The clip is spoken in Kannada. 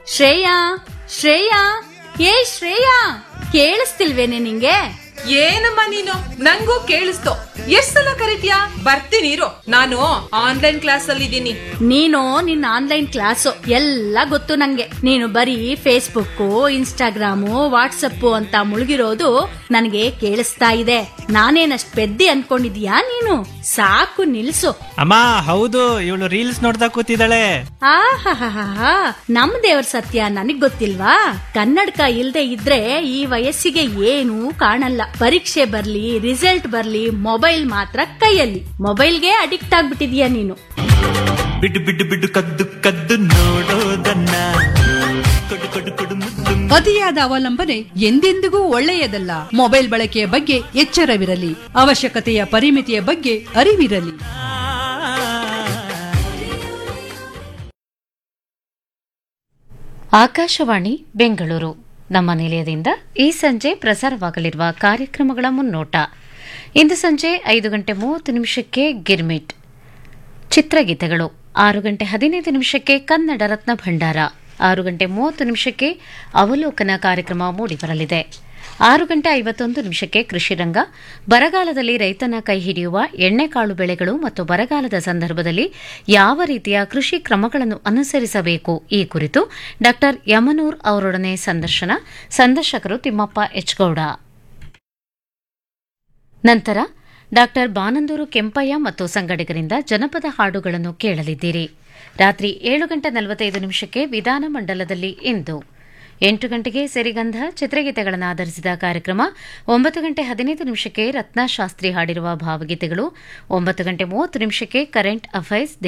ಶ್ರೇಯಾ ಶ್ರೇಯಾ ಏ ಶ್ರೇಯಾ ಕೇಳಿಸ್ತಿಲ್ವೇನೆ ನಿಂಗೆ ಏನಮ್ಮ ನೀನು ನಂಗೂ ಕೇಳಿಸ್ತು ಎಷ್ಟ್ ಸಲ ಕರಿತೀಯಾ ಬರ್ತೀನಿ ಇರು ನಾನು ಆನ್ಲೈನ್ ಕ್ಲಾಸ್ ಅಲ್ಲಿ ಇದ್ದೀನಿ ನೀನು ನಿನ್ನ ಆನ್ಲೈನ್ ಕ್ಲಾಸು ಎಲ್ಲ ಗೊತ್ತು ನಂಗೆ ನೀನು ಬರೀ ಫೇಸ್ಬುಕ್ ಇನ್ಸ್ಟಾಗ್ರಾಮು ವಾಟ್ಸಪ್ ಅಂತ ಮುಳುಗಿರೋದು ನನಗೆ ಕೇಳಿಸ್ತಾ ಇದೆ ನಾನೇನಷ್ಟ್ ಪೆದ್ದಿ ಅನ್ಕೊಂಡಿದ್ಯಾ ನೀನು ಸಾಕು ನಿಲ್ಸು ಅಮ್ಮ ಹೌದು ಇವಳು ರೀಲ್ಸ್ ನೋಡ್ತಾ ಕೂತಿದ್ದಾಳೆ ಆಹಾಹಾಹಾ ನಮ್ ದೇವ್ರ ಸತ್ಯ ನನಗ್ ಗೊತ್ತಿಲ್ವಾ ಕನ್ನಡಕ ಇಲ್ದೆ ಇದ್ರೆ ಈ ವಯಸ್ಸಿಗೆ ಏನೂ ಕಾಣಲ್ಲ ಪರೀಕ್ಷೆ ಬರ್ಲಿ ರಿಸಲ್ಟ್ ಬರ್ಲಿ ಮೊಬೈಲ್ ಮಾತ್ರ ಕೈಯಲ್ಲಿ ಮೊಬೈಲ್ಗೆ ಅಡಿಕ್ಟ್ ಆಗ್ಬಿಟ್ಟಿದ್ಯಾ ನೀನು ಬಿಡು ಬಿಡು ಬಿಡು ಕದ್ದು ಕದ್ದು ನೋಡೋದನ್ನ ಕೊಡು ಕೊಡು ಕೊಡು ಮುದ್ದು ಅತಿಯಾದ ಅವಲಂಬನೆ ಎಂದೆಂದಿಗೂ ಒಳ್ಳೆಯದಲ್ಲ ಮೊಬೈಲ್ ಬಳಕೆಯ ಬಗ್ಗೆ ಎಚ್ಚರವಿರಲಿ ಅವಶ್ಯಕತೆಯ ಪರಿಮಿತಿಯ ಬಗ್ಗೆ ಅರಿವಿರಲಿ ಆಕಾಶವಾಣಿ ಬೆಂಗಳೂರು ನಮ್ಮ ನಿಲಯದಿಂದ ಈ ಸಂಜೆ ಪ್ರಸಾರವಾಗಲಿರುವ ಕಾರ್ಯಕ್ರಮಗಳ ಮುನ್ನೋಟ ಇಂದು ಸಂಜೆ ಐದು ಗಂಟೆ ಮೂವತ್ತು ನಿಮಿಷಕ್ಕೆ ಗಿರ್ಮಿಟ್ ಚಿತ್ರಗೀತೆಗಳು ಆರು ಗಂಟೆ ಹದಿನೈದು ನಿಮಿಷಕ್ಕೆ ಕನ್ನಡ ರತ್ನ ಭಂಡಾರ ಆರು ಗಂಟೆ ಮೂವತ್ತು ನಿಮಿಷಕ್ಕೆ ಅವಲೋಕನ ಕಾರ್ಯಕ್ರಮ ಮೂಡಿಬರಲಿದೆ ಆರು ಗಂಟೆ ಐವತ್ತೊಂದು ನಿಮಿಷಕ್ಕೆ ಕೃಷಿ ರಂಗ ಬರಗಾಲದಲ್ಲಿ ರೈತನ ಕೈ ಹಿಡಿಯುವ ಎಣ್ಣೆಕಾಳು ಬೆಳೆಗಳು ಮತ್ತು ಬರಗಾಲದ ಸಂದರ್ಭದಲ್ಲಿ ಯಾವ ರೀತಿಯ ಕೃಷಿ ಕ್ರಮಗಳನ್ನು ಅನುಸರಿಸಬೇಕು ಈ ಕುರಿತು ಡಾ ಯಮನೂರ್ ಅವರೊಡನೆ ಸಂದರ್ಶನ ಸಂದರ್ಶಕರು ತಿಮ್ಮಪ್ಪ ಎಚ್ಗೌಡ ನಂತರ ಡಾಕ್ಟರ್ ಬಾನಂದೂರು ಕೆಂಪಯ್ಯ ಮತ್ತು ಸಂಗಡಿಗರಿಂದ ಜನಪದ ಹಾಡುಗಳನ್ನು ಕೇಳಲಿದ್ದೀರಿ ರಾತ್ರಿ ಏಳು ಗಂಟೆ ನಲವತ್ತೈದು ನಿಮಿಷಕ್ಕೆ ವಿಧಾನ ಮಂಡಲದಲ್ಲಿ ಇಂದು ಎಂಟು ಗಂಟೆಗೆ ಸಿರಿಗಂಧ ಚಿತ್ರಗೀತೆಗಳನ್ನು ಆಧರಿಸಿದ ಕಾರ್ಯಕ್ರಮ ಒಂಬತ್ತು ಗಂಟೆ ಹದಿನೈದು ನಿಮಿಷಕ್ಕೆ ರತ್ನಶಾಸ್ತ್ರಿ ಹಾಡಿರುವ ಭಾವಗೀತೆಗಳು ಒಂಬತ್ತು ಗಂಟೆ ಮೂವತ್ತು ನಿಮಿಷಕ್ಕೆ ಕರೆಂಟ್ ಅಫೈರ್ಸ್